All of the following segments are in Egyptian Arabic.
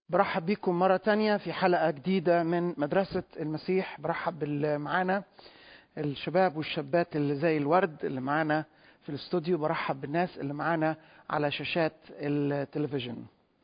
برحب بيكم مرة تانية في حلقة جديدة من مدرسة المسيح برحب باللي معانا الشباب والشابات اللي زي الورد اللي معانا في الاستوديو برحب بالناس اللي معانا على شاشات التلفزيون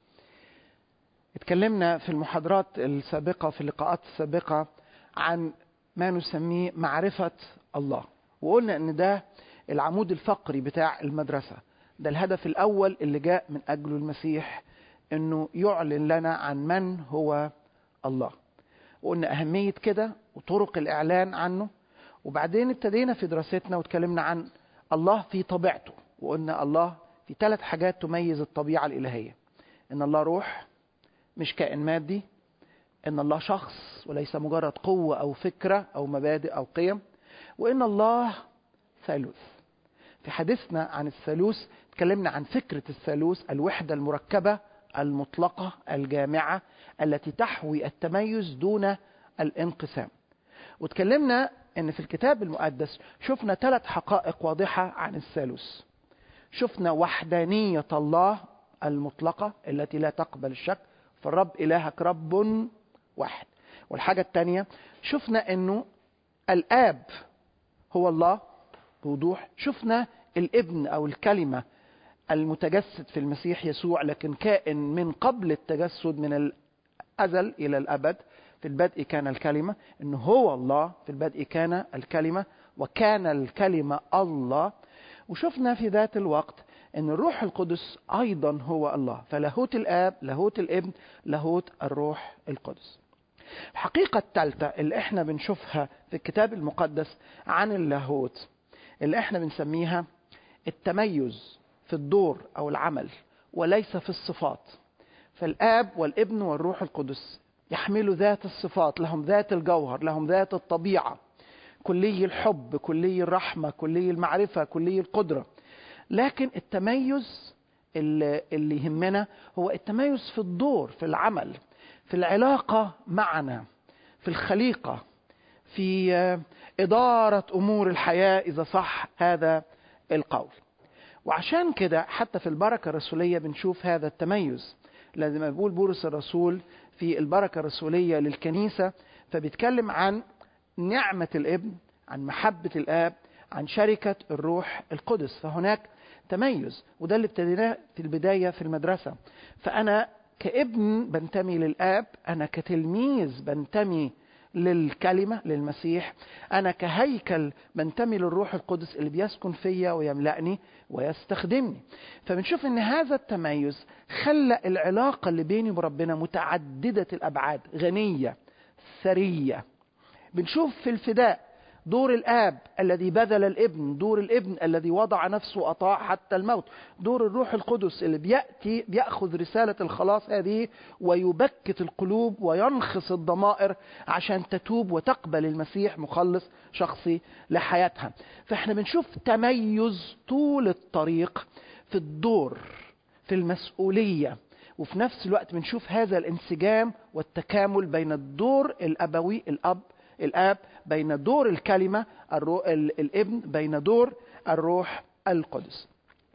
اتكلمنا في المحاضرات السابقة في اللقاءات السابقة عن ما نسميه معرفة الله وقلنا ان ده العمود الفقري بتاع المدرسة ده الهدف الأول اللي جاء من أجله المسيح انه يعلن لنا عن من هو الله وقلنا اهميه كده وطرق الاعلان عنه وبعدين ابتدينا في دراستنا واتكلمنا عن الله في طبيعته وقلنا الله في ثلاث حاجات تميز الطبيعه الالهيه ان الله روح مش كائن مادي ان الله شخص وليس مجرد قوه او فكره او مبادئ او قيم وان الله ثالوث في حديثنا عن الثالوث اتكلمنا عن فكره الثالوث الوحده المركبه المطلقة الجامعة التي تحوي التميز دون الانقسام وتكلمنا ان في الكتاب المقدس شفنا ثلاث حقائق واضحة عن الثالوث شفنا وحدانية الله المطلقة التي لا تقبل الشك فالرب إلهك رب واحد والحاجة الثانية شفنا انه الآب هو الله بوضوح شفنا الابن او الكلمه المتجسد في المسيح يسوع لكن كائن من قبل التجسد من الأزل إلى الأبد في البدء كان الكلمة إن هو الله في البدء كان الكلمة وكان الكلمة الله وشفنا في ذات الوقت أن الروح القدس أيضا هو الله فلاهوت الآب لاهوت الابن لاهوت الروح القدس الحقيقة الثالثة اللي احنا بنشوفها في الكتاب المقدس عن اللاهوت اللي احنا بنسميها التميز في الدور او العمل وليس في الصفات فالاب والابن والروح القدس يحملوا ذات الصفات لهم ذات الجوهر لهم ذات الطبيعه كلي الحب كلي الرحمه كلي المعرفه كلي القدره لكن التميز اللي, اللي يهمنا هو التميز في الدور في العمل في العلاقه معنا في الخليقه في اداره امور الحياه اذا صح هذا القول وعشان كده حتى في البركة الرسولية بنشوف هذا التميز لازم بيقول بولس الرسول في البركة الرسولية للكنيسة فبيتكلم عن نعمة الابن عن محبة الآب عن شركة الروح القدس فهناك تميز وده اللي ابتديناه في البداية في المدرسة فأنا كابن بنتمي للآب أنا كتلميذ بنتمي للكلمة للمسيح أنا كهيكل بنتمي للروح القدس اللي بيسكن فيا ويملأني ويستخدمني فبنشوف ان هذا التميز خلى العلاقة اللي بيني وبربنا متعددة الأبعاد غنية ثرية بنشوف في الفداء دور الاب الذي بذل الابن دور الابن الذي وضع نفسه واطاع حتى الموت دور الروح القدس اللي بياتي بياخذ رساله الخلاص هذه ويبكت القلوب وينخص الضمائر عشان تتوب وتقبل المسيح مخلص شخصي لحياتها فاحنا بنشوف تميز طول الطريق في الدور في المسؤوليه وفي نفس الوقت بنشوف هذا الانسجام والتكامل بين الدور الابوي الاب الاب بين دور الكلمه الرو... الابن بين دور الروح القدس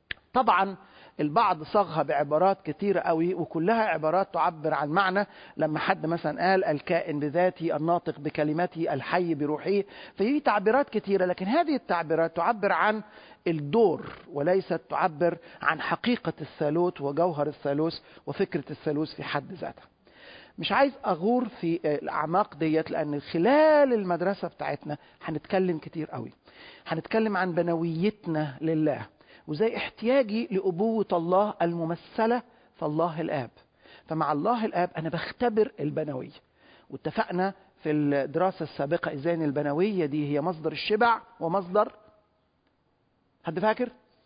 طبعا البعض صاغها بعبارات كتيرة قوي وكلها عبارات تعبر عن معنى لما حد مثلا قال الكائن بذاتي الناطق بكلمتي الحي بروحه فهي تعبيرات كتيرة لكن هذه التعبيرات تعبر عن الدور وليست تعبر عن حقيقة الثالوث وجوهر الثالوث وفكرة الثالوث في حد ذاتها مش عايز اغور في الاعماق ديت لان خلال المدرسه بتاعتنا هنتكلم كتير قوي هنتكلم عن بنويتنا لله وزي احتياجي لابوه الله الممثله في الله الاب فمع الله الاب انا بختبر البنويه واتفقنا في الدراسه السابقه ازاي ان البنويه دي هي مصدر الشبع ومصدر حد فاكر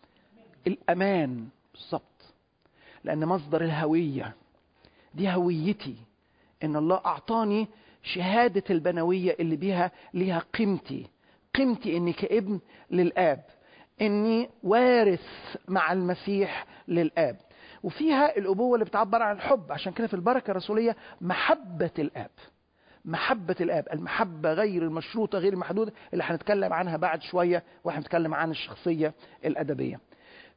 الامان بالظبط لان مصدر الهويه دي هويتي ان الله اعطاني شهاده البنويه اللي بيها ليها قيمتي قيمتي اني كابن للاب اني وارث مع المسيح للاب وفيها الابوه اللي بتعبر عن الحب عشان كده في البركه الرسوليه محبه الاب محبة الآب المحبة غير المشروطة غير المحدودة اللي هنتكلم عنها بعد شوية واحنا بنتكلم عن الشخصية الأدبية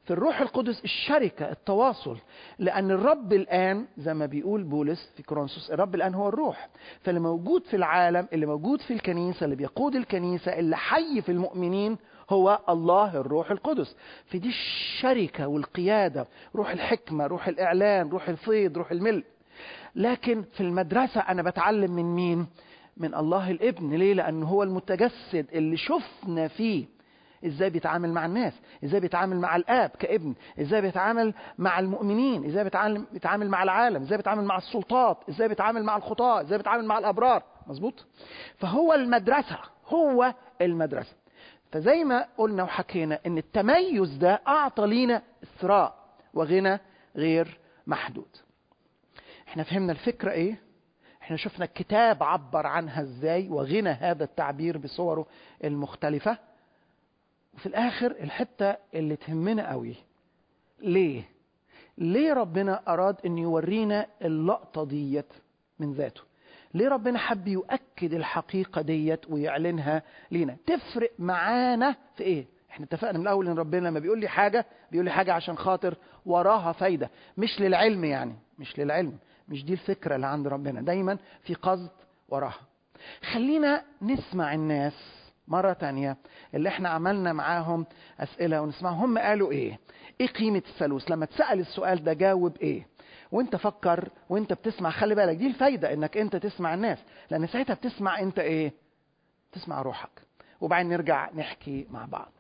في الروح القدس الشركة التواصل لأن الرب الآن زي ما بيقول بولس في كورنثوس الرب الآن هو الروح فاللي موجود في العالم اللي موجود في الكنيسة اللي بيقود الكنيسة اللي حي في المؤمنين هو الله الروح القدس في دي الشركة والقيادة روح الحكمة روح الإعلان روح الفيض روح الملء لكن في المدرسة أنا بتعلم من مين؟ من الله الابن ليه؟ لأنه هو المتجسد اللي شفنا فيه ازاي بيتعامل مع الناس ازاي بيتعامل مع الاب كابن ازاي بيتعامل مع المؤمنين ازاي بيتعامل بيتعامل مع العالم ازاي بيتعامل مع السلطات ازاي بيتعامل مع الخطاة ازاي بيتعامل مع الابرار مظبوط فهو المدرسة هو المدرسة فزي ما قلنا وحكينا ان التميز ده اعطى لينا اثراء وغنى غير محدود احنا فهمنا الفكرة ايه احنا شفنا الكتاب عبر عنها ازاي وغنى هذا التعبير بصوره المختلفة وفي الاخر الحتة اللي تهمنا قوي ليه ليه ربنا اراد ان يورينا اللقطة ديت من ذاته ليه ربنا حب يؤكد الحقيقة ديت ويعلنها لينا تفرق معانا في ايه احنا اتفقنا من الاول ان ربنا لما بيقول لي حاجة بيقول لي حاجة عشان خاطر وراها فايدة مش للعلم يعني مش للعلم مش دي الفكرة اللي عند ربنا دايما في قصد وراها خلينا نسمع الناس مرة تانية اللي احنا عملنا معاهم أسئلة ونسمعهم هم قالوا ايه ايه قيمة الثالوث لما تسأل السؤال ده جاوب ايه وانت فكر وانت بتسمع خلي بالك دي الفايدة انك انت تسمع الناس لان ساعتها بتسمع انت ايه تسمع روحك وبعدين نرجع نحكي مع بعض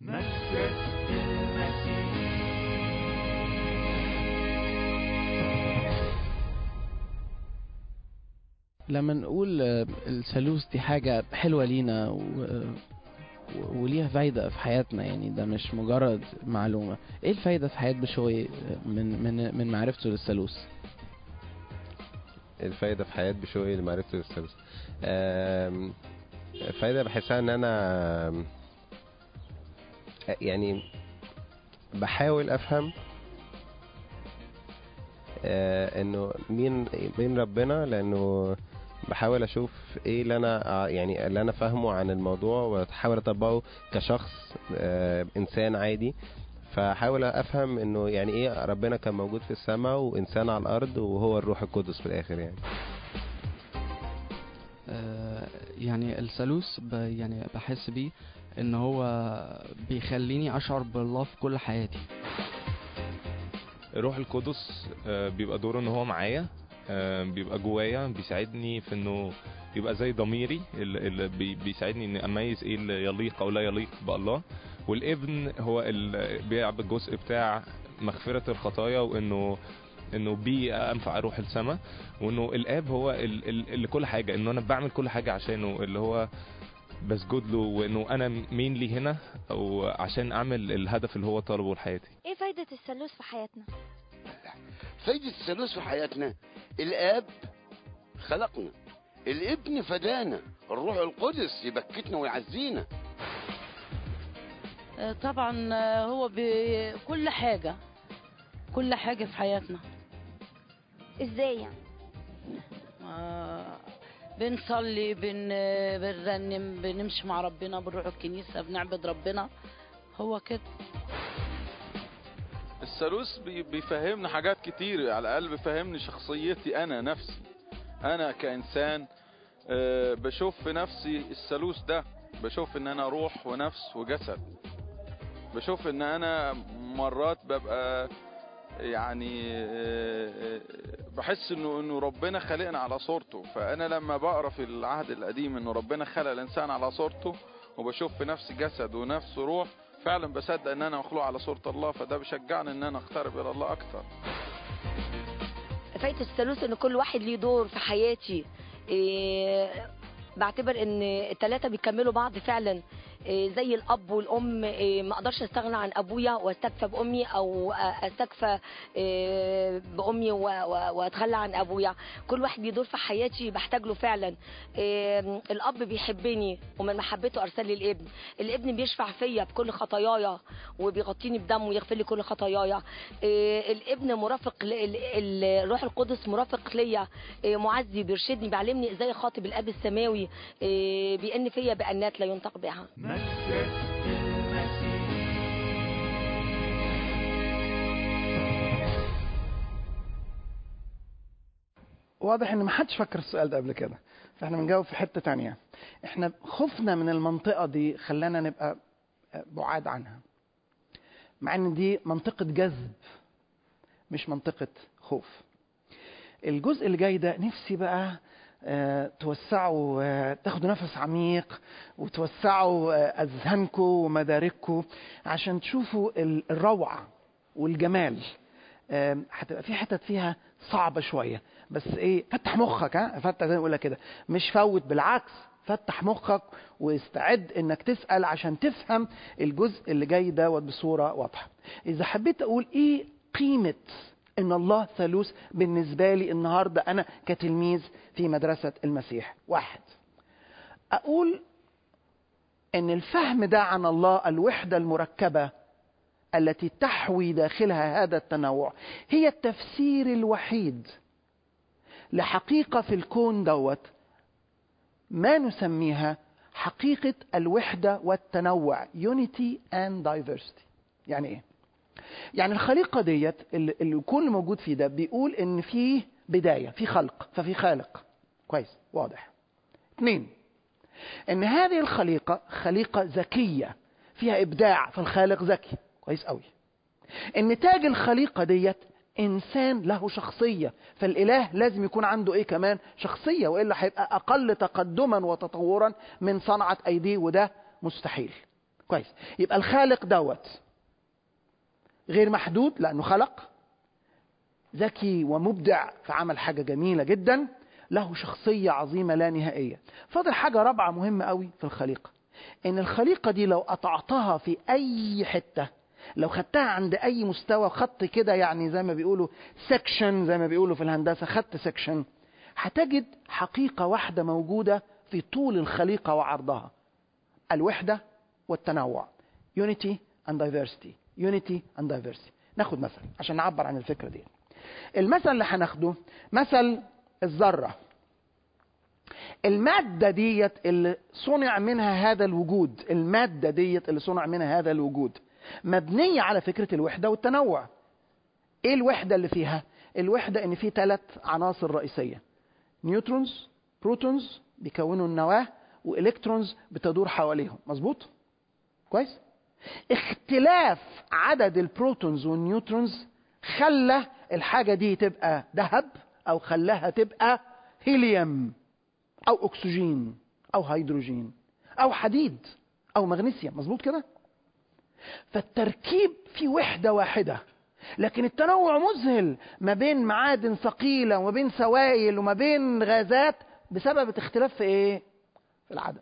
لما نقول آه، الثالوث دي حاجة حلوة لينا و... و- وليها فايدة في حياتنا يعني ده مش مجرد معلومة ايه الفايدة في حياة بشوي آه، من من من معرفته للثالوث الفايدة في حياة بشوي لمعرفة الثالوث آم، الفايدة بحسها ان انا آم، يعني بحاول افهم آه، انه مين مين ربنا لانه بحاول اشوف ايه اللي انا آه، يعني اللي انا فاهمه عن الموضوع واحاول اطبقه كشخص آه، انسان عادي فحاول افهم انه يعني ايه ربنا كان موجود في السماء وانسان على الارض وهو الروح القدس في الاخر يعني آه، يعني الثالوث ب- يعني بحس بيه ان هو بيخليني اشعر بالله في كل حياتي الروح القدس آه، بيبقى دوره ان هو معايا آه، بيبقى جوايا بيساعدني في انه يبقى زي ضميري اللي اللي بي- بيساعدني اني اميز ايه اللي يليق او لا يليق بالله والابن هو اللي بيلعب الجزء بتاع مغفرة الخطايا وانه انه بي انفع اروح السماء وانه الاب هو ال- ال- اللي كل حاجه انه انا بعمل كل حاجه عشانه اللي هو بسجد له وانه انا مين لي هنا او عشان اعمل الهدف اللي هو طالبه لحياتي ايه فايدة الثالوث في حياتنا فايدة الثالوث في حياتنا الآب خلقنا الابن فدانا الروح القدس يبكتنا ويعزينا آه، طبعا آه، هو بكل حاجة كل حاجة في حياتنا ازاي يعني آه، بنصلي بن آه، بنرنم بنمشي مع ربنا بنروح الكنيسة بنعبد ربنا هو كده الثالوث بي- بيفهمنا حاجات كتير على الاقل بيفهمني شخصيتي انا نفسي انا كانسان آه، بشوف في نفسي الثالوث ده بشوف ان انا روح ونفس وجسد بشوف ان انا مرات ببقى يعني آه، آه، بحس انه انه ربنا خلقنا على صورته فانا لما بقرا في العهد القديم انه ربنا خلق الانسان على صورته وبشوف في نفسي جسد ونفس وروح فعلا بصدق ان انا مخلوق على صورة الله فده بيشجعني ان انا اقترب الى الله اكتر فايدة الثالوث ان كل واحد ليه دور في حياتي إيه بعتبر ان الثلاثة بيكملوا بعض فعلا إيه زي الاب والام إيه ما اقدرش استغنى عن ابويا واستكفى بامي او استكفى إيه بامي و- و- واتخلى عن ابويا كل واحد ليه دور في حياتي بحتاج له فعلا إيه الاب بيحبني ومن محبته ارسل لي الابن الابن بيشفع فيا بكل خطاياي وبيغطيني بدمه ويغفر لي كل خطاياي إيه الابن مرافق ل- ال- ال- الروح القدس مرافق ليا إيه معزي بيرشدني بيعلمني ازاي خاطب الاب السماوي إيه بيئن فيا بانات لا ينطق بها واضح ان ما حدش فكر السؤال ده قبل كده فاحنا بنجاوب في حته تانية احنا خوفنا من المنطقه دي خلانا نبقى بعاد عنها مع ان دي منطقه جذب مش منطقه خوف الجزء اللي جاي ده نفسي بقى آه، توسعوا آه، تاخدوا نفس عميق وتوسعوا آه، اذهانكم ومدارككم عشان تشوفوا ال- الروعه والجمال آم، هتبقى في حتت فيها صعبه شويه بس ايه فتح مخك ها فتح زي ما بقول كده مش فوت بالعكس فتح مخك واستعد انك تسال عشان تفهم الجزء اللي جاي دوت بصوره واضحه اذا حبيت اقول ايه قيمه ان الله ثالوث بالنسبه لي النهارده انا كتلميذ في مدرسه المسيح واحد اقول ان الفهم ده عن الله الوحده المركبه التي تحوي داخلها هذا التنوع هي التفسير الوحيد لحقيقه في الكون دوت ما نسميها حقيقه الوحده والتنوع unity and diversity يعني ايه يعني الخليقه ديت اللي اللي الكون اللي موجود فيه ده بيقول ان في بدايه في خلق ففي خالق كويس واضح اثنين ان هذه الخليقه خليقه ذكيه فيها ابداع فالخالق ذكي كويس قوي ان تاج الخليقه ديت انسان له شخصيه فالاله لازم يكون عنده ايه كمان شخصيه والا هيبقى اقل تقدما وتطورا من صنعه ايديه وده مستحيل كويس يبقى الخالق دوت غير محدود لانه خلق ذكي ومبدع فعمل حاجه جميله جدا له شخصيه عظيمه لا نهائيه فاضل حاجه رابعه مهمه قوي في الخليقه ان الخليقه دي لو قطعتها في اي حته لو خدتها عند اي مستوى خط كده يعني زي ما بيقولوا سكشن زي ما بيقولوا في الهندسه خدت سكشن هتجد حقيقه واحده موجوده في طول الخليقه وعرضها الوحده والتنوع unity and diversity unity and diversity ناخد مثل عشان نعبر عن الفكره دي المثل اللي هناخده مثل الذره المادة ديت اللي صنع منها هذا الوجود المادة ديت اللي صنع منها هذا الوجود مبنية على فكرة الوحدة والتنوع ايه الوحدة اللي فيها الوحدة ان في ثلاث عناصر رئيسية نيوترونز بروتونز بيكونوا النواة والكترونز بتدور حواليهم مظبوط كويس اختلاف عدد البروتونز والنيوترونز خلى الحاجة دي تبقى ذهب او خلاها تبقى هيليوم او اكسجين او هيدروجين او حديد او مغنيسيوم مظبوط كده فالتركيب في وحده واحده لكن التنوع مذهل ما بين معادن ثقيله وما بين سوائل وما بين غازات بسبب الاختلاف في ايه في العدد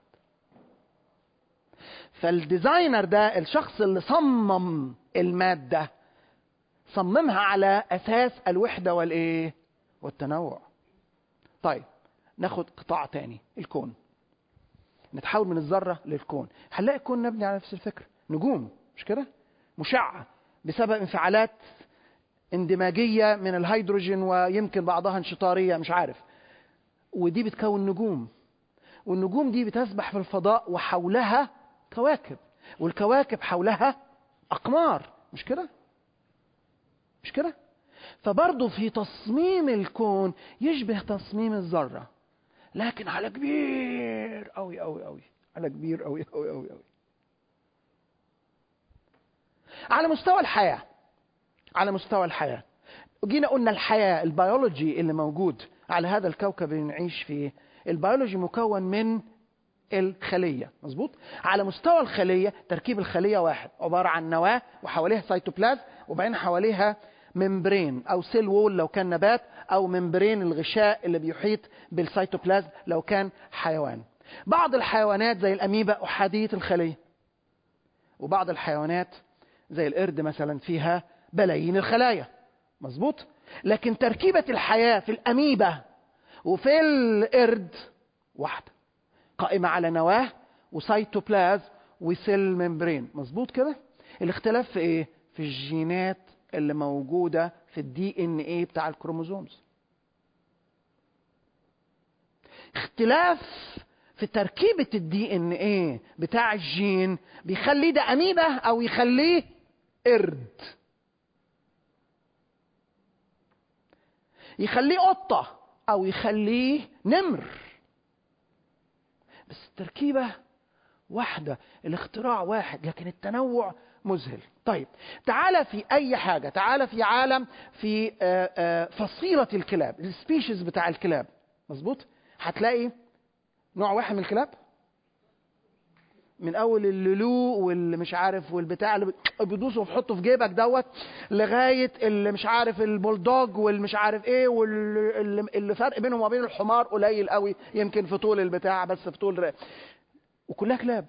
فالديزاينر ده الشخص اللي صمم الماده صممها على اساس الوحده والايه والتنوع طيب ناخد قطاع تاني الكون نتحول من الذرة للكون هنلاقي الكون مبني على نفس الفكرة نجوم مش كده مشعة بسبب انفعالات اندماجية من الهيدروجين ويمكن بعضها انشطارية مش عارف ودي بتكون نجوم والنجوم دي بتسبح في الفضاء وحولها كواكب والكواكب حولها أقمار مش كده مش كده فبرضه في تصميم الكون يشبه تصميم الذره لكن على كبير قوي قوي قوي على كبير قوي قوي قوي قوي على مستوى الحياه على مستوى الحياه جينا قلنا الحياه البيولوجي اللي موجود على هذا الكوكب اللي نعيش فيه البيولوجي مكون من الخليه مظبوط على مستوى الخليه تركيب الخليه واحد عباره عن نواه وحواليها سيتوبلازم وبعدين حواليها ممبرين او سيل وول لو كان نبات او ممبرين الغشاء اللي بيحيط بالسيتوبلازم لو كان حيوان بعض الحيوانات زي الاميبا احاديه الخليه وبعض الحيوانات زي القرد مثلا فيها بلايين الخلايا مظبوط لكن تركيبه الحياه في الاميبا وفي القرد واحده قائمه على نواه وسيتوبلازم وسيل ممبرين مظبوط كده الاختلاف في ايه في الجينات اللي موجوده في الدي ان ايه بتاع الكروموزومز اختلاف في تركيبة الدي ان ايه بتاع الجين بيخليه ده اميبا او يخليه قرد يخليه قطة او يخليه نمر بس التركيبه واحده الاختراع واحد لكن التنوع مذهل طيب تعال في اي حاجه تعال في عالم في آه، آه، فصيله الكلاب السبيشيز بتاع الكلاب مظبوط هتلاقي نوع واحد من الكلاب من اول اللولو واللي مش عارف والبتاع اللي بيدوسه وبيحطه في جيبك دوت لغايه اللي مش عارف البولدوج والمش عارف ايه واللي اللي فرق بينهم وبين الحمار قليل قوي يمكن في طول البتاع بس في طول ر- وكلها كلاب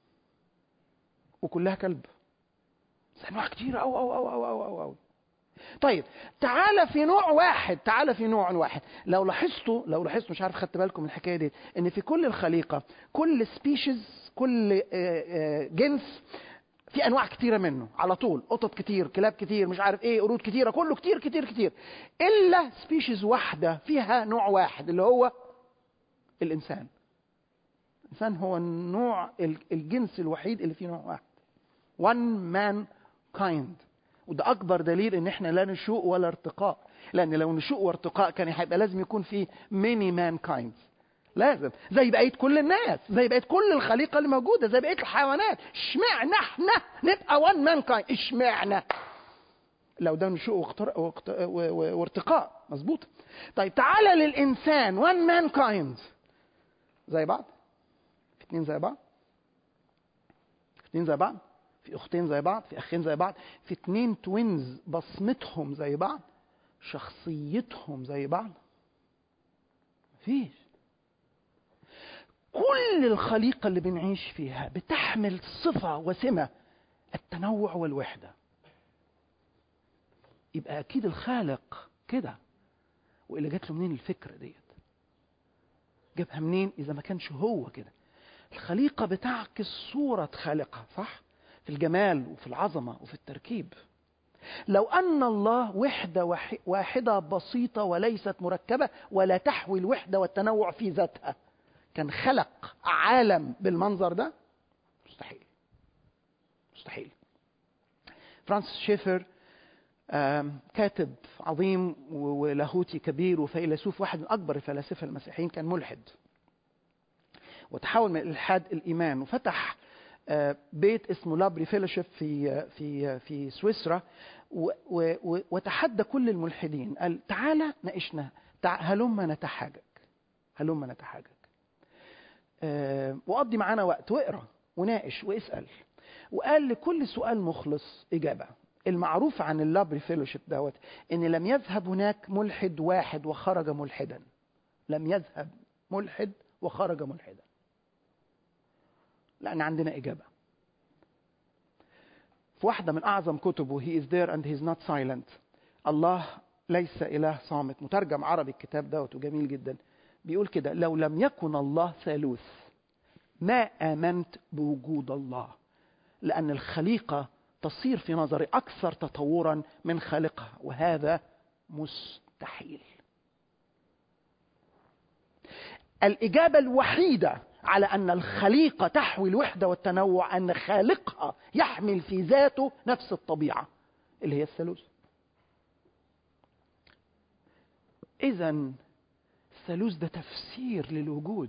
وكلها كلب بس انواع كتير أو أو أو أو أو أو أو. طيب تعالى في نوع واحد تعالى في نوع واحد لو لاحظتوا لو لاحظتوا مش عارف خدت بالكم من الحكايه دي ان في كل الخليقه كل سبيشيز كل آه، آه، جنس في انواع كتيره منه على طول قطط كتير كلاب كتير مش عارف ايه قرود كتيره كله كتير كتير كتير الا سبيشيز واحده فيها نوع واحد اللي هو الانسان الانسان هو النوع ال- الجنس الوحيد اللي فيه نوع واحد one man kind وده اكبر دليل ان احنا لا نشوء ولا ارتقاء لان لو نشوء وارتقاء كان هيبقى لازم يكون في many mankind لازم زي بقيه كل الناس زي بقيه كل الخليقه اللي موجوده زي بقيه الحيوانات اشمعنى احنا نبقى one mankind اشمعنى لو ده نشوء واختر- واخت- و- و- وارتقاء مظبوط طيب تعالى للانسان one mankind زي بعض في اتنين زي بعض في اتنين زي بعض في اختين زي بعض في اخين زي بعض في اتنين توينز بصمتهم زي بعض شخصيتهم زي بعض مفيش كل الخليقة اللي بنعيش فيها بتحمل صفة وسمة التنوع والوحدة يبقى أكيد الخالق كده وإلا جات له منين الفكرة ديت جابها منين إذا ما كانش هو كده الخليقة بتعكس صورة خالقها صح في الجمال وفي العظمة وفي التركيب لو أن الله وحدة وح- واحدة بسيطة وليست مركبة ولا تحوي الوحدة والتنوع في ذاتها كان خلق عالم بالمنظر ده مستحيل مستحيل فرانسيس شيفر آم، كاتب عظيم و- ولاهوتي كبير وفيلسوف واحد من أكبر الفلاسفة المسيحيين كان ملحد وتحول من الإلحاد الإيمان وفتح آه، بيت اسمه لابري فيلوشيب في في في سويسرا و- و- و- وتحدى كل الملحدين قال تعالى ناقشنا تع- هلم نتحاجج هلم نتحاجج آه، وقضي معانا وقت واقرا وناقش واسال وقال لكل سؤال مخلص اجابه المعروف عن اللابري فيلوشيب دوت ان لم يذهب هناك ملحد واحد وخرج ملحدا لم يذهب ملحد وخرج ملحدا لان عندنا اجابه في واحده من اعظم كتبه he is there and he is not silent الله ليس اله صامت مترجم عربي الكتاب دوت وجميل جدا بيقول كده لو لم يكن الله ثالوث ما امنت بوجود الله لان الخليقه تصير في نظري اكثر تطورا من خالقها وهذا مستحيل الاجابه الوحيده على ان الخليقه تحوي الوحده والتنوع ان خالقها يحمل في ذاته نفس الطبيعه اللي هي الثالوث اذا الثالوث ده تفسير للوجود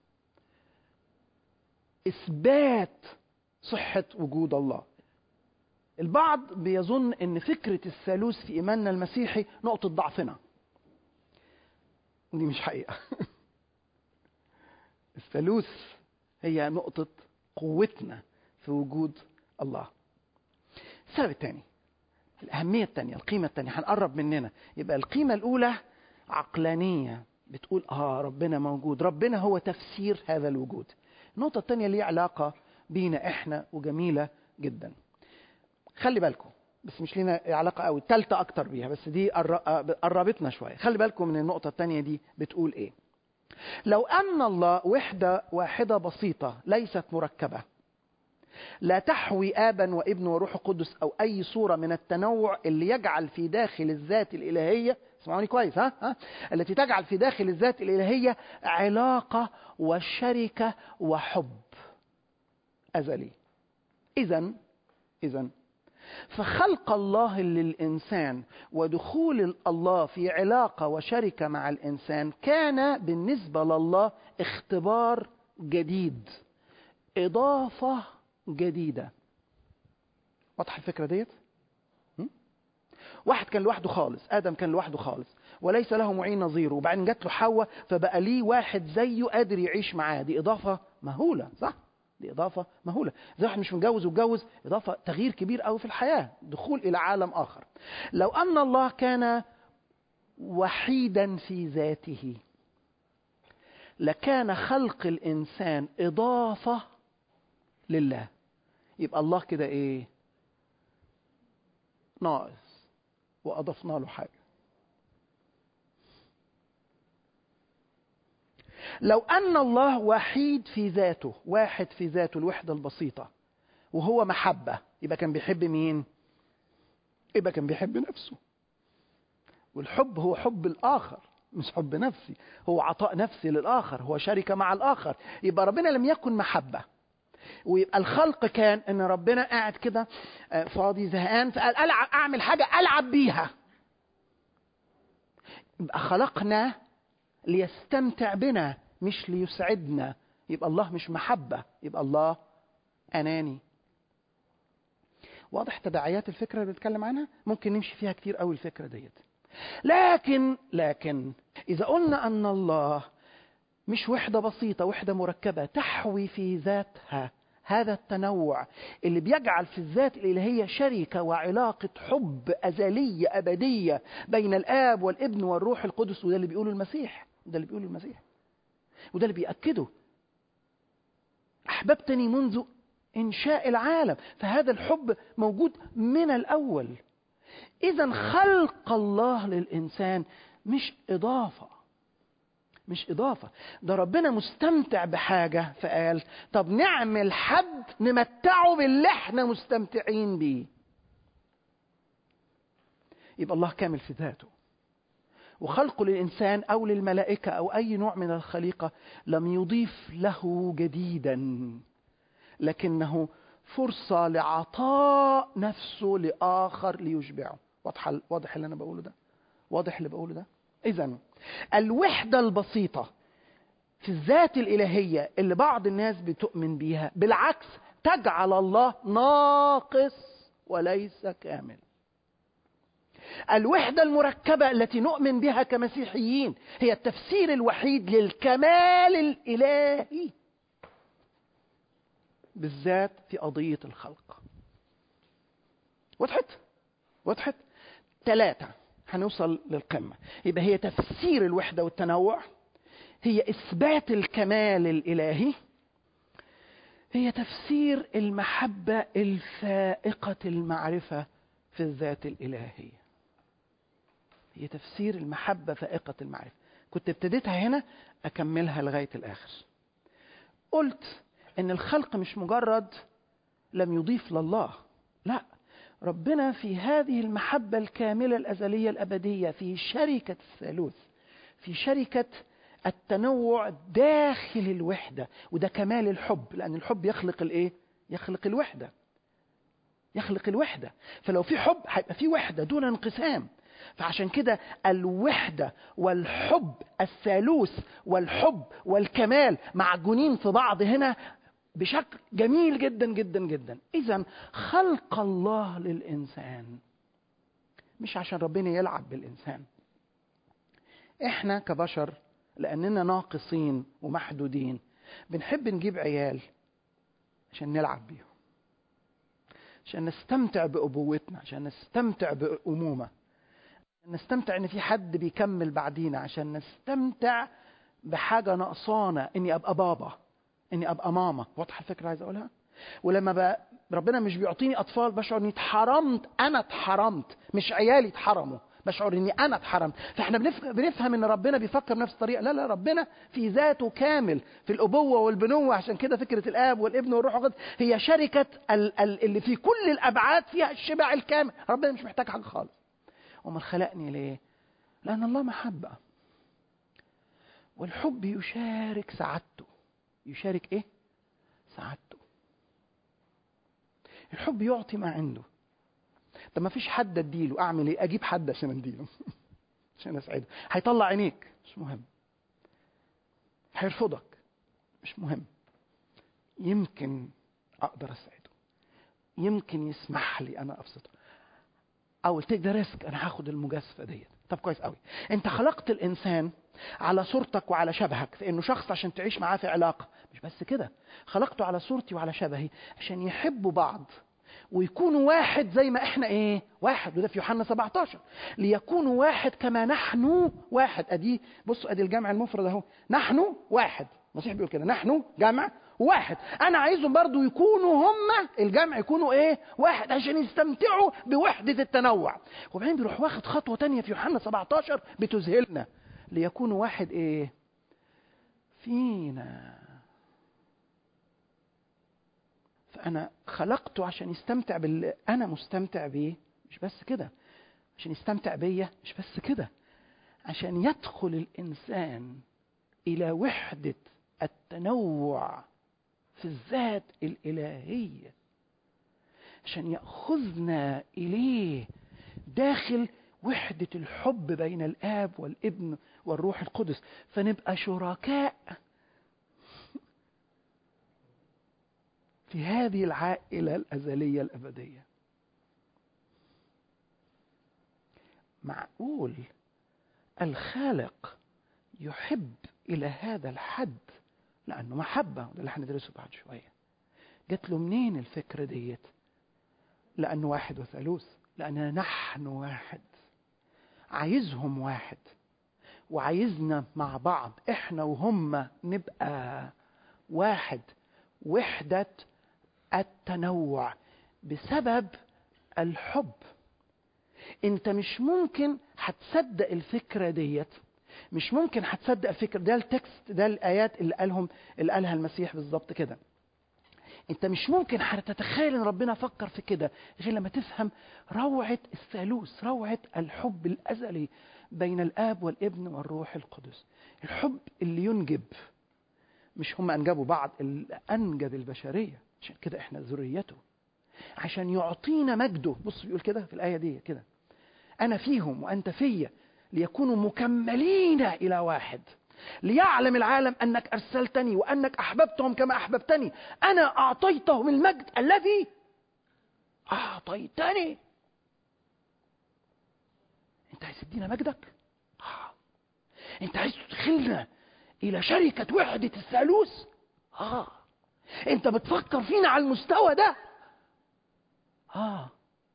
اثبات صحه وجود الله البعض بيظن ان فكره الثالوث في ايماننا المسيحي نقطه ضعفنا ودي مش حقيقه الثالوث هي نقطه قوتنا في وجود الله السبب الثاني الأهمية الثانية القيمة الثانية هنقرب مننا يبقى القيمة الأولى عقلانية بتقول آه ربنا موجود ربنا هو تفسير هذا الوجود النقطة الثانية ليها علاقة بينا إحنا وجميلة جدا خلي بالكم بس مش لينا علاقة قوي التالتة أكتر بيها بس دي قر- قربتنا شوية خلي بالكم من النقطة الثانية دي بتقول إيه لو أن الله وحدة واحدة بسيطة ليست مركبة لا تحوي ابا وابن وروح قدس او اي صوره من التنوع اللي يجعل في داخل الذات الالهيه اسمعوني كويس ها ها التي تجعل في داخل الذات الالهيه علاقه وشركه وحب ازلي اذا اذا فخلق الله للإنسان ودخول الله في علاقة وشركة مع الإنسان كان بالنسبة لله اختبار جديد إضافة جديدة واضحة الفكرة ديت؟ م? واحد كان لوحده خالص آدم كان لوحده خالص وليس له معين نظيره وبعدين جات له حواء فبقى ليه واحد زيه قادر يعيش معاه دي إضافة مهولة صح؟ دي إضافة مهولة زي واحد مش متجوز واتجوز إضافة تغيير كبير قوي في الحياة دخول إلى عالم آخر لو أن الله كان وحيدا في ذاته لكان خلق الإنسان إضافة لله يبقى الله كده إيه ناقص وأضفنا له حاجة لو أن الله وحيد في ذاته واحد في ذاته الوحدة البسيطة وهو محبة يبقى كان بيحب مين؟ يبقى كان بيحب نفسه والحب هو حب الآخر مش حب نفسي هو عطاء نفسي للآخر هو شركة مع الآخر يبقى ربنا لم يكن محبة ويبقى الخلق كان ان ربنا قاعد كده آه، فاضي زهقان فقال العب اعمل حاجه العب بيها يبقى خلقنا ليستمتع بنا مش ليسعدنا يبقى الله مش محبه يبقى الله اناني واضح تداعيات الفكره اللي بنتكلم عنها ممكن نمشي فيها كتير قوي الفكره ديت لكن لكن اذا قلنا ان الله مش وحده بسيطه وحده مركبه تحوي في ذاتها هذا التنوع اللي بيجعل في الذات الالهيه شركه وعلاقه حب ازليه ابديه بين الاب والابن والروح القدس وده اللي بيقوله المسيح ده اللي بيقوله المسيح وده اللي بيأكده احببتني منذ انشاء العالم فهذا الحب موجود من الاول اذا خلق الله للانسان مش اضافه مش إضافة ده ربنا مستمتع بحاجة فقال طب نعمل حد نمتعه باللي احنا مستمتعين بيه يبقى الله كامل في ذاته وخلقه للإنسان أو للملائكة أو أي نوع من الخليقة لم يضيف له جديدا لكنه فرصة لعطاء نفسه لآخر ليشبعه واضح واضح اللي أنا بقوله ده واضح اللي بقوله ده إذا الوحدة البسيطة في الذات الإلهية اللي بعض الناس بتؤمن بيها بالعكس تجعل الله ناقص وليس كامل الوحدة المركبة التي نؤمن بها كمسيحيين هي التفسير الوحيد للكمال الإلهي بالذات في قضية الخلق وضحت وضحت ثلاثة هنوصل للقمة يبقى هي تفسير الوحدة والتنوع هي إثبات الكمال الإلهي هي تفسير المحبة الفائقة المعرفة في الذات الإلهية هي تفسير المحبة فائقة المعرفة كنت ابتديتها هنا أكملها لغاية الآخر قلت إن الخلق مش مجرد لم يضيف لله لا ربنا في هذه المحبة الكاملة الأزلية الأبدية في شركة الثالوث في شركة التنوع داخل الوحدة وده كمال الحب لأن الحب يخلق الإيه؟ يخلق الوحدة يخلق الوحدة فلو في حب هيبقى في وحدة دون انقسام فعشان كده الوحدة والحب الثالوث والحب والكمال معجونين في بعض هنا بشكل جميل جدا جدا جدا اذا خلق الله للانسان مش عشان ربنا يلعب بالانسان احنا كبشر لاننا ناقصين ومحدودين بنحب نجيب عيال عشان نلعب بيهم عشان نستمتع بابوتنا عشان نستمتع بامومه عشان نستمتع ان في حد بيكمل بعدينا عشان نستمتع بحاجه ناقصانا اني ابقى بابا اني ابقى ماما واضحه الفكره عايز اقولها ولما بقى ربنا مش بيعطيني اطفال بشعر اني اتحرمت انا اتحرمت مش عيالي اتحرموا بشعر اني انا اتحرمت فاحنا بنفهم ان ربنا بيفكر بنفس الطريقه لا لا ربنا في ذاته كامل في الابوه والبنوه عشان كده فكره الاب والابن والروح القدس هي شركه ال- ال- اللي في كل الابعاد فيها الشبع الكامل ربنا مش محتاج حاجه خالص امال خلقني ليه لان الله محبه والحب يشارك سعادته يشارك ايه سعادته الحب يعطي ما عنده طب ما فيش حد اديله اعمل ايه اجيب حد عشان اديله عشان اسعده هيطلع عينيك مش مهم هيرفضك مش مهم يمكن اقدر اسعده يمكن يسمح لي انا ابسطه او تيك ده ريسك انا هاخد المجازفه ديت طب كويس قوي انت خلقت الانسان على صورتك وعلى شبهك في انه شخص عشان تعيش معاه في علاقه مش بس كده خلقته على صورتي وعلى شبهي عشان يحبوا بعض ويكونوا واحد زي ما احنا ايه واحد وده في يوحنا 17 ليكونوا واحد كما نحن واحد ادي بصوا ادي الجمع المفرد اهو نحن واحد المسيح بيقول كده نحن جمع واحد انا عايزهم برضو يكونوا هم الجمع يكونوا ايه واحد عشان يستمتعوا بوحدة التنوع وبعدين بيروح واخد خطوة تانية في يوحنا 17 بتذهلنا ليكونوا واحد ايه فينا فانا خلقته عشان يستمتع باللي انا مستمتع بيه مش بس كده عشان يستمتع بيا مش بس كده عشان يدخل الانسان الى وحده التنوع في الذات الالهيه عشان ياخذنا اليه داخل وحده الحب بين الاب والابن والروح القدس فنبقى شركاء في هذه العائله الازليه الابديه معقول الخالق يحب الى هذا الحد لانه محبه وده اللي هندرسه بعد شويه جات له منين الفكره ديت لانه واحد وثالوث لاننا نحن واحد عايزهم واحد وعايزنا مع بعض احنا وهم نبقى واحد وحده التنوع بسبب الحب انت مش ممكن هتصدق الفكره ديت مش ممكن هتصدق الفكره ده التكست ده الايات اللي قالهم اللي قالها المسيح بالظبط كده انت مش ممكن هتتخيل ان ربنا فكر في كده غير لما تفهم روعه الثالوث روعه الحب الازلي بين الاب والابن والروح القدس الحب اللي ينجب مش هم انجبوا بعض اللي انجب البشريه عشان كده احنا ذريته عشان يعطينا مجده بص بيقول كده في الايه دي كده انا فيهم وانت فيا ليكونوا مكملين الى واحد ليعلم العالم انك ارسلتني وانك احببتهم كما احببتني انا اعطيتهم المجد الذي اعطيتني انت عايز تدينا مجدك آه. انت عايز تدخلنا الى شركه وحده الثالوث اه انت بتفكر فينا على المستوى ده اه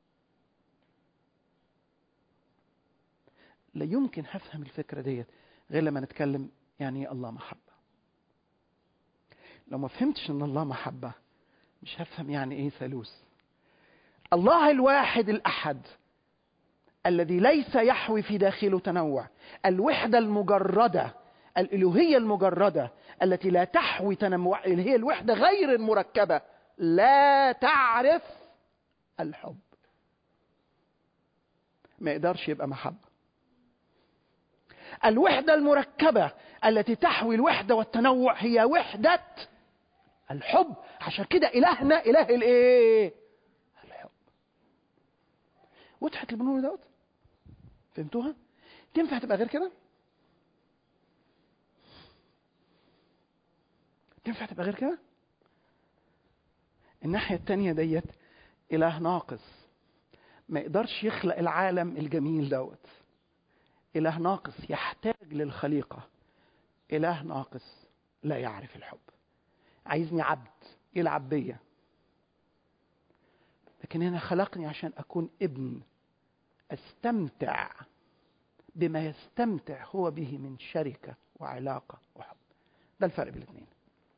لا يمكن هفهم الفكره ديت غير لما نتكلم يعني ايه الله محبه لو ما فهمتش ان الله محبه مش هفهم يعني ايه ثالوث الله الواحد الاحد الذي ليس يحوي في داخله تنوع الوحده المجرده الالوهيه المجرده التي لا تحوي تنوع اللي هي الوحده غير المركبه لا تعرف الحب ما يقدرش يبقى محبه الوحده المركبه التي تحوي الوحده والتنوع هي وحده الحب عشان كده الهنا اله الايه الحب وضحت اللي بنقوله دوت فهمتوها تنفع تبقى غير كده تنفع تبقى غير كده الناحيه التانية ديت اله ناقص ما يقدرش يخلق العالم الجميل دوت إله ناقص يحتاج للخليقة إله ناقص لا يعرف الحب عايزني عبد يلعب بيا لكن هنا خلقني عشان أكون ابن أستمتع بما يستمتع هو به من شركة وعلاقة وحب ده الفرق بين الاثنين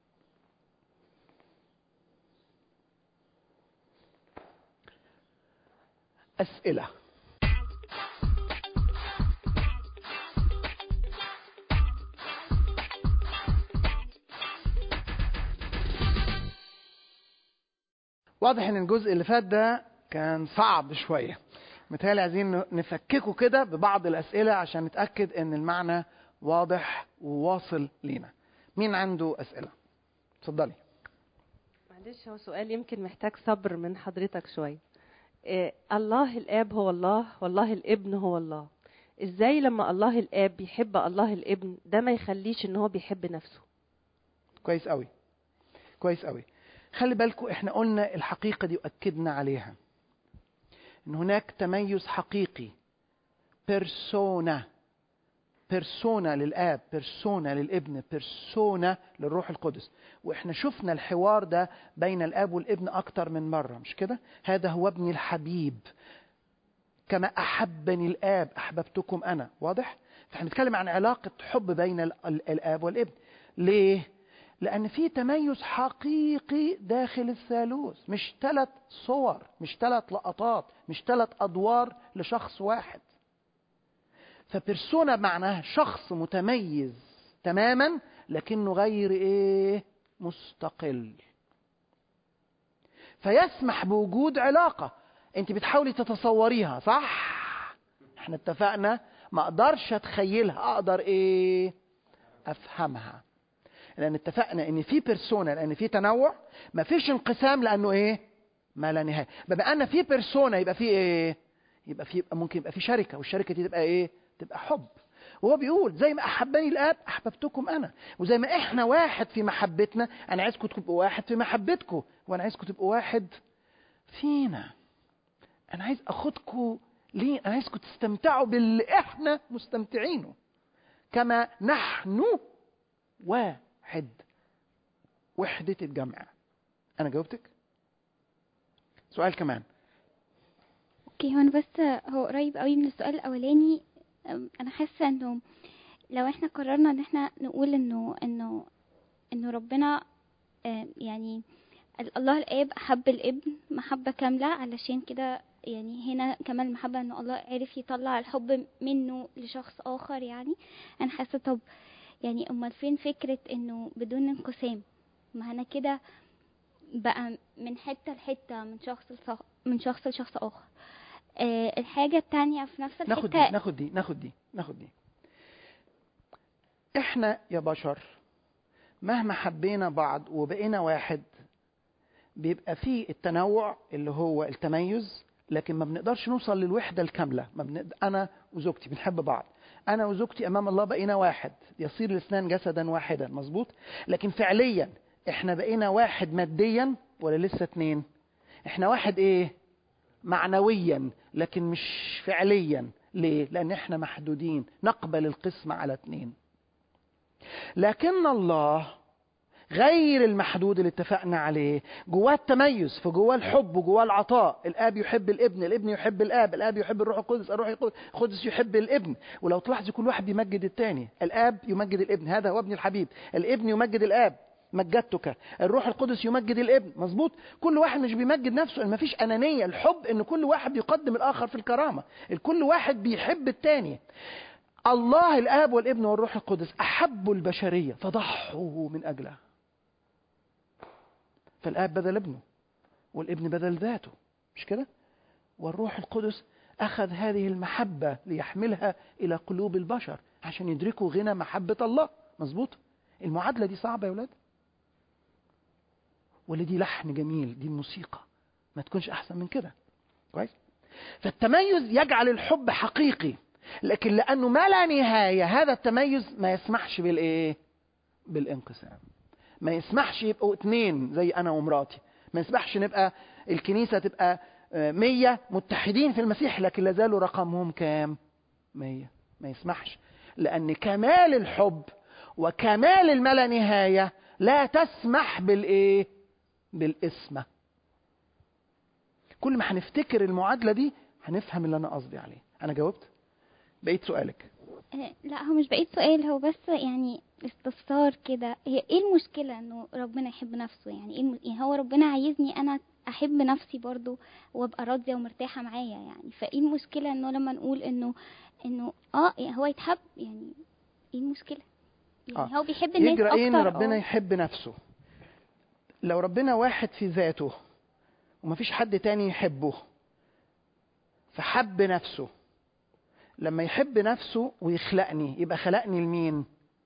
أسئلة واضح ان الجزء اللي فات ده كان صعب شويه متهيألي عايزين نفككه كده ببعض الاسئله عشان نتاكد ان المعنى واضح وواصل لينا مين عنده اسئله اتفضلي معلش هو سؤال يمكن محتاج صبر من حضرتك شويه آه، الله الاب هو الله والله الابن هو الله ازاي لما الله الاب بيحب الله الابن ده ما يخليش ان هو بيحب نفسه كويس قوي كويس قوي خلي بالكم احنا قلنا الحقيقه دي واكدنا عليها ان هناك تميز حقيقي بيرسونا بيرسونا للاب بيرسونا للابن بيرسونا للروح القدس واحنا شفنا الحوار ده بين الاب والابن اكتر من مره مش كده هذا هو ابني الحبيب كما احبني الاب احببتكم انا واضح فاحنا بنتكلم عن علاقه حب بين ال- ال- الاب والابن ليه لان في تميز حقيقي داخل الثالوث مش ثلاث صور مش ثلاث لقطات مش ثلاث ادوار لشخص واحد فبرسونا معناها شخص متميز تماما لكنه غير ايه مستقل فيسمح بوجود علاقه انت بتحاولي تتصوريها صح احنا اتفقنا ما اقدرش اتخيلها اقدر ايه افهمها لان اتفقنا ان في بيرسونا لان في تنوع ما فيش انقسام لانه ايه ما لا نهايه بما ان في بيرسونا يبقى في ايه يبقى في يبقى ممكن يبقى في شركه والشركه دي تبقى ايه تبقى حب وهو بيقول زي ما احبني الاب احببتكم انا وزي ما احنا واحد في محبتنا انا عايزكم تبقوا واحد في محبتكم وانا عايزكم تبقوا واحد فينا انا عايز اخدكم ليه انا عايزكم تستمتعوا باللي احنا مستمتعينه كما نحن واحد وحدة الجمع انا جاوبتك سؤال كمان اوكي هو انا بس هو قريب قوي من السؤال الاولاني أم، انا حاسه انه لو احنا قررنا ان احنا نقول انه انه انه ربنا آم، يعني ال- الله الاب احب الابن محبه كامله علشان كده يعني هنا كمان المحبه انه الله عرف يطلع الحب منه لشخص اخر يعني انا حاسه طب يعني امال فين فكره انه بدون انقسام ما انا كده بقى من حته لحته من شخص لشخص من شخص لشخص اخر آه الحاجه التانية في نفس الحته ناخد دي ناخد دي ناخد دي ناخد دي احنا يا بشر مهما حبينا بعض وبقينا واحد بيبقى فيه التنوع اللي هو التميز لكن ما بنقدرش نوصل للوحدة الكاملة ما بنقدر أنا وزوجتي بنحب بعض أنا وزوجتي أمام الله بقينا واحد يصير الاثنان جسدا واحدا مظبوط لكن فعليا احنا بقينا واحد ماديا ولا لسه اتنين احنا واحد ايه معنويا لكن مش فعليا ليه لان احنا محدودين نقبل القسمة على اتنين لكن الله غير المحدود اللي اتفقنا عليه جواه التميز فجواه الحب وجواه العطاء الاب يحب الابن الابن يحب الاب الاب يحب الروح القدس الروح القدس يحب الابن ولو تلاحظوا كل واحد بيمجد التاني الاب يمجد الابن هذا هو ابن الحبيب الابن يمجد الاب مجدتك الروح القدس يمجد الابن مظبوط كل واحد مش بيمجد نفسه ما فيش انانيه الحب ان كل واحد يقدم الاخر في الكرامه الكل واحد بيحب التاني الله الاب والابن والروح القدس احبوا البشريه فضحوا من اجلها فالاب بدل ابنه والابن بدل ذاته مش كده والروح القدس اخذ هذه المحبه ليحملها الى قلوب البشر عشان يدركوا غنى محبه الله مظبوط المعادله دي صعبه يا ولاد ولا دي لحن جميل دي الموسيقى ما تكونش احسن من كده كويس فالتميز يجعل الحب حقيقي لكن لانه ما لا نهايه هذا التميز ما يسمحش بالايه بالانقسام ما يسمحش يبقوا اتنين زي انا ومراتي ما يسمحش نبقى الكنيسه تبقى مية متحدين في المسيح لكن لازالوا رقمهم كام مية ما يسمحش لان كمال الحب وكمال الملا نهايه لا تسمح بالايه بالاسمة كل ما هنفتكر المعادلة دي هنفهم اللي أنا قصدي عليه أنا جاوبت بقيت سؤالك آه، لا هو مش بقيت سؤال هو بس يعني استفسار كده هي ايه المشكلة انه ربنا يحب نفسه يعني ايه الم... يعني هو ربنا عايزني انا احب نفسي برضو وابقى راضية ومرتاحة معايا يعني فايه المشكلة انه لما نقول انه انه اه يعني هو يتحب يعني ايه المشكلة يعني آه. هو بيحب الناس يجرى ايه ان اكتر ربنا آه. يحب نفسه لو ربنا واحد في ذاته ومفيش حد تاني يحبه فحب نفسه لما يحب نفسه ويخلقني يبقى خلقني لمين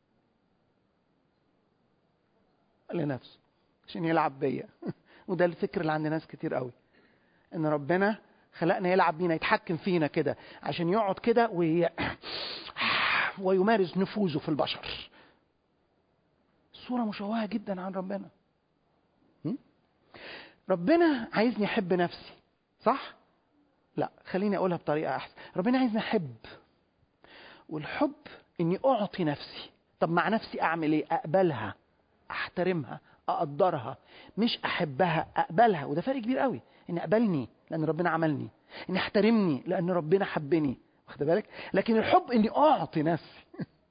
لنفسه عشان يلعب بيا وده الفكر اللي عند ناس كتير قوي ان ربنا خلقنا يلعب بينا يتحكم فينا كده عشان يقعد كده وي... ويمارس نفوذه في البشر صورة مشوهة جدا عن ربنا م? ربنا عايزني أحب نفسي صح؟ لا خليني أقولها بطريقة أحسن ربنا عايزني أحب والحب إني أعطي نفسي طب مع نفسي أعمل إيه؟ أقبلها أحترمها أقدرها مش أحبها أقبلها وده فرق كبير قوي إن أقبلني لأن ربنا عملني إن احترمني لأن ربنا حبني واخد بالك لكن الحب إني أعطي نفسي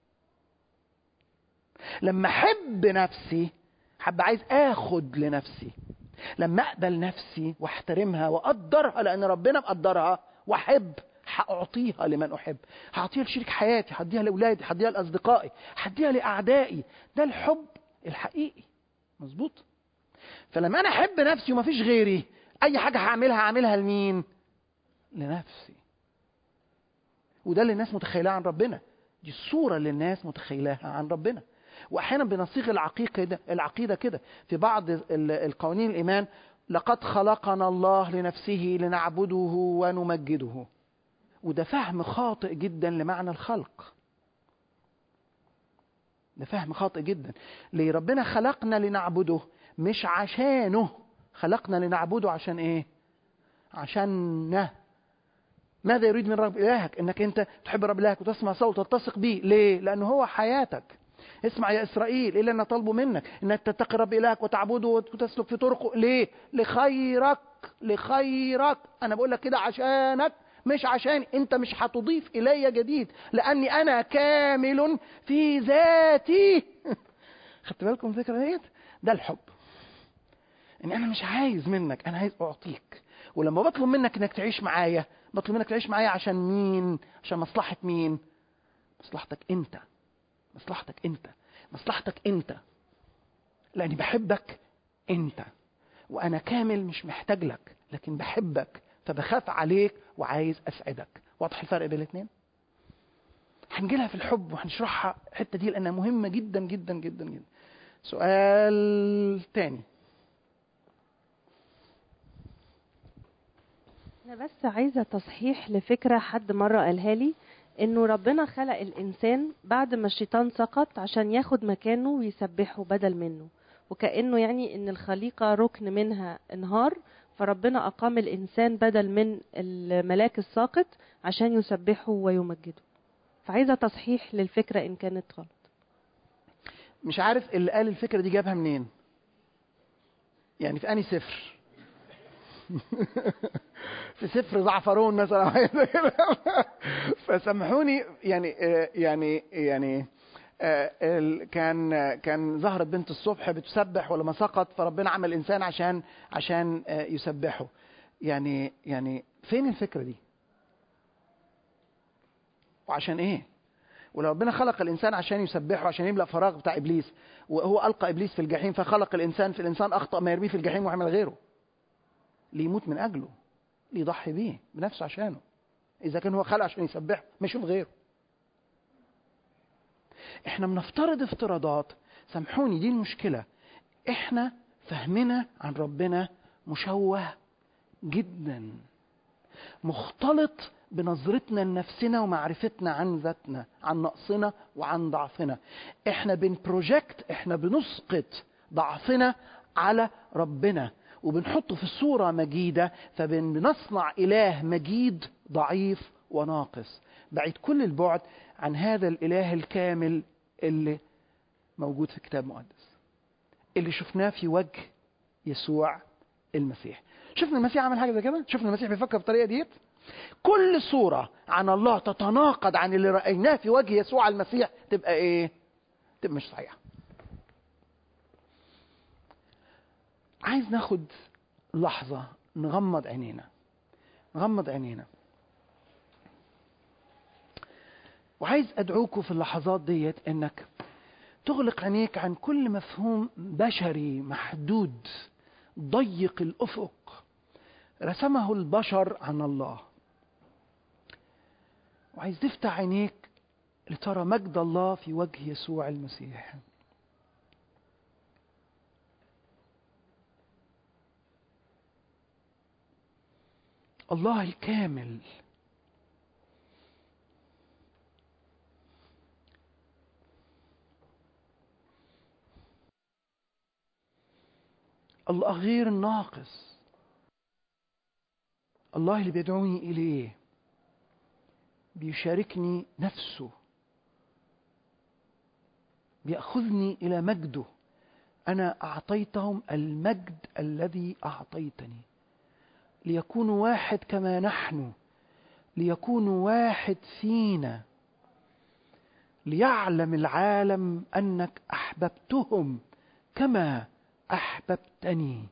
لما أحب نفسي حب عايز آخد لنفسي لما أقبل نفسي واحترمها وأقدرها لأن ربنا مقدرها وأحب هأعطيها لمن أحب هأعطيها لشريك حياتي هديها لأولادي هديها لأصدقائي هديها لأعدائي ده الحب الحقيقي مظبوط فلما أنا أحب نفسي ومفيش غيري أي حاجة هعملها هعملها لمين لنفسي وده اللي الناس متخيلاه عن ربنا دي الصورة اللي الناس متخيلاها عن ربنا واحيانا بنصيغ العقيقه ده العقيده كده في بعض القوانين الايمان لقد خلقنا الله لنفسه لنعبده ونمجده وده فهم خاطئ جدا لمعنى الخلق ده فهم خاطئ جدا ليه ربنا خلقنا لنعبده مش عشانه خلقنا لنعبده عشان ايه عشان ماذا يريد من رب الهك انك انت تحب رب الهك وتسمع صوته وتتسق به ليه لانه هو حياتك اسمع يا اسرائيل ايه اللي انا طالبه منك انك تتقي رب الهك وتعبده وتسلك في طرقه ليه لخيرك لخيرك انا بقول لك كده عشانك مش عشان انت مش هتضيف الي جديد لاني انا كامل في ذاتي خدت بالكم من الفكره ديت ده الحب ان انا مش عايز منك انا عايز اعطيك ولما بطلب منك انك تعيش معايا بطلب منك تعيش معايا عشان مين عشان مصلحه مين مصلحتك انت مصلحتك انت مصلحتك انت لاني بحبك انت وانا كامل مش محتاج لك لكن بحبك فبخاف عليك وعايز اسعدك واضح الفرق بين الاثنين هنجيلها في الحب وهنشرحها الحته دي لانها مهمه جدا جدا جدا جدا سؤال تاني انا بس عايزه تصحيح لفكره حد مره قالها لي انه ربنا خلق الانسان بعد ما الشيطان سقط عشان ياخد مكانه ويسبحه بدل منه وكانه يعني ان الخليقه ركن منها انهار فربنا اقام الانسان بدل من الملاك الساقط عشان يسبحه ويمجده فعايزه تصحيح للفكره ان كانت غلط مش عارف اللي قال الفكره دي جابها منين يعني في اني سفر في سفر زعفرون مثلا فسامحوني يعني يعني يعني كان كان ظهرت بنت الصبح بتسبح ولما سقط فربنا عمل انسان عشان عشان يسبحه يعني يعني فين الفكره دي وعشان ايه ولو ربنا خلق الانسان عشان يسبحه عشان يملا فراغ بتاع ابليس وهو القى ابليس في الجحيم فخلق الانسان في الانسان اخطا ما يرميه في الجحيم ويعمل غيره ليموت من اجله ليضحي بيه بنفسه عشانه اذا كان هو خلق عشان يسبحه ما يشوف غيره احنا بنفترض افتراضات سامحوني دي المشكله احنا فهمنا عن ربنا مشوه جدا مختلط بنظرتنا لنفسنا ومعرفتنا عن ذاتنا عن نقصنا وعن ضعفنا احنا بنبروجكت احنا بنسقط ضعفنا على ربنا وبنحطه في صورة مجيدة فبنصنع إله مجيد ضعيف وناقص بعيد كل البعد عن هذا الإله الكامل اللي موجود في الكتاب المقدس اللي شفناه في وجه يسوع المسيح شفنا المسيح عمل حاجة زي كده شفنا المسيح بيفكر بالطريقة ديت كل صورة عن الله تتناقض عن اللي رأيناه في وجه يسوع المسيح تبقى ايه تبقى مش صحيحة عايز ناخد لحظة نغمض عينينا نغمض عينينا وعايز أدعوكم في اللحظات ديت إنك تغلق عينيك عن كل مفهوم بشري محدود ضيق الأفق رسمه البشر عن الله وعايز تفتح عينيك لترى مجد الله في وجه يسوع المسيح الله الكامل الله غير الناقص الله اللي بيدعوني إليه بيشاركني نفسه بيأخذني إلى مجده أنا أعطيتهم المجد الذي أعطيتني ليكونوا واحد كما نحن ليكونوا واحد فينا ليعلم العالم أنك أحببتهم كما أحببتني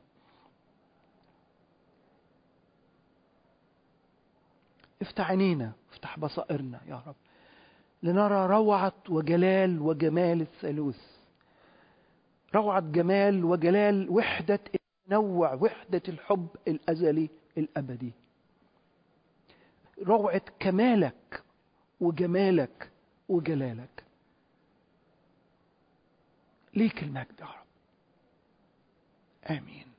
افتح عينينا افتح بصائرنا يا رب لنرى روعة وجلال وجمال الثالوث روعة جمال وجلال وحدة التنوع وحدة الحب الأزلي الأبدي روعة كمالك وجمالك وجلالك ليك المجد يا رب آمين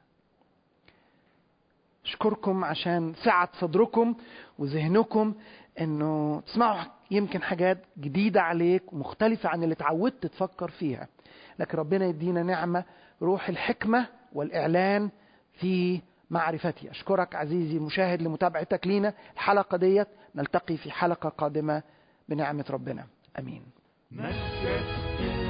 أشكركم عشان سعة صدركم وذهنكم انه تسمعوا يمكن حاجات جديدة عليك ومختلفة عن اللي اتعودت تفكر فيها لكن ربنا يدينا نعمة روح الحكمة والإعلان في معرفتي أشكرك عزيزي المشاهد لمتابعتك لينا الحلقة ديت نلتقي في حلقة قادمة بنعمة ربنا أمين مجد